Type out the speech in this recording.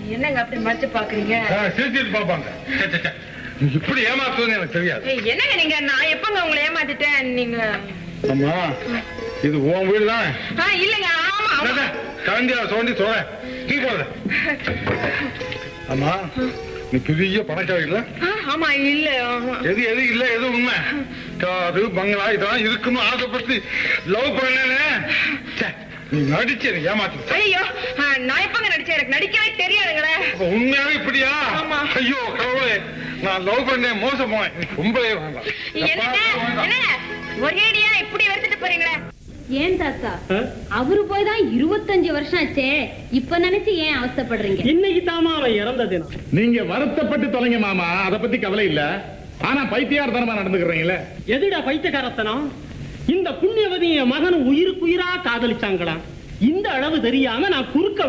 என்னங்க அப்படி மறைச்சு பாக்குறீங்க ஆ, சிரிச்சிட்டு பாப்பாங்க சே, சே, சே. நீ இப்படி ஏமாத்துன்னு எனக்கு தெரியாது ஏய், என்னங்க நீங்க நான் எப்பங்க உங்களை ஏமாத்திட்டேன் நீங்க அம்மா இது உன் வீடு தான் ஆ, இல்லங்க ஆமா ஆமா கலந்தியா சோண்டி சொல்ற டீ போடுற அம்மா நீ பெரிய பணக்காரி இல்ல ஆ, ஆமா இல்ல ஆமா. எது எது இல்ல எது உண்மை காரு பங்களா இதெல்லாம் இருக்குன்னு ஆசைப்பட்டு லவ் பண்ணேனே ச்சே, நீ நடிச்சு எனக்கு ஏமாத்து ஐயோ ஆ, நான் எப்பங்க நடிச்சேன் எனக்கு நடிக்கவே தெரியாதுங்களே அப்ப உண்மையாவே இப்படியா ஆமா. ஐயோ கடவுளே நான் லவ் பண்ணேன் மோசம் போனேன் எனக்கு ரொம்பவே வேண்டாம் என்னங்க எப்பா, என்னங்க ஒரேடியா இப்படி எடுத்துட்டு போறீங்களே ஏன் தாத்தா அவரு போய் தான் இருபத்தஞ்சு வருஷம் ஆச்சே இப்ப நினைச்சு ஏன் அவஸ்தைப்படுறீங்க இன்னைக்கு தாமா அவன் இறந்த தினம் நீங்க வருத்தப்பட்டு தொலைங்க மாமா அத பத்தி கவலை இல்ல ஆனா பைத்தியார்த்தனமா நடந்துக்கிறீங்களே எதுடா பைத்தியக்காரத்தனம் இந்த புண்ணியவதி என் மகன் உயிருக்குயிரா காதலிச்சாங்களாம் இந்த அளவு தெரியாம நான் குறுக்க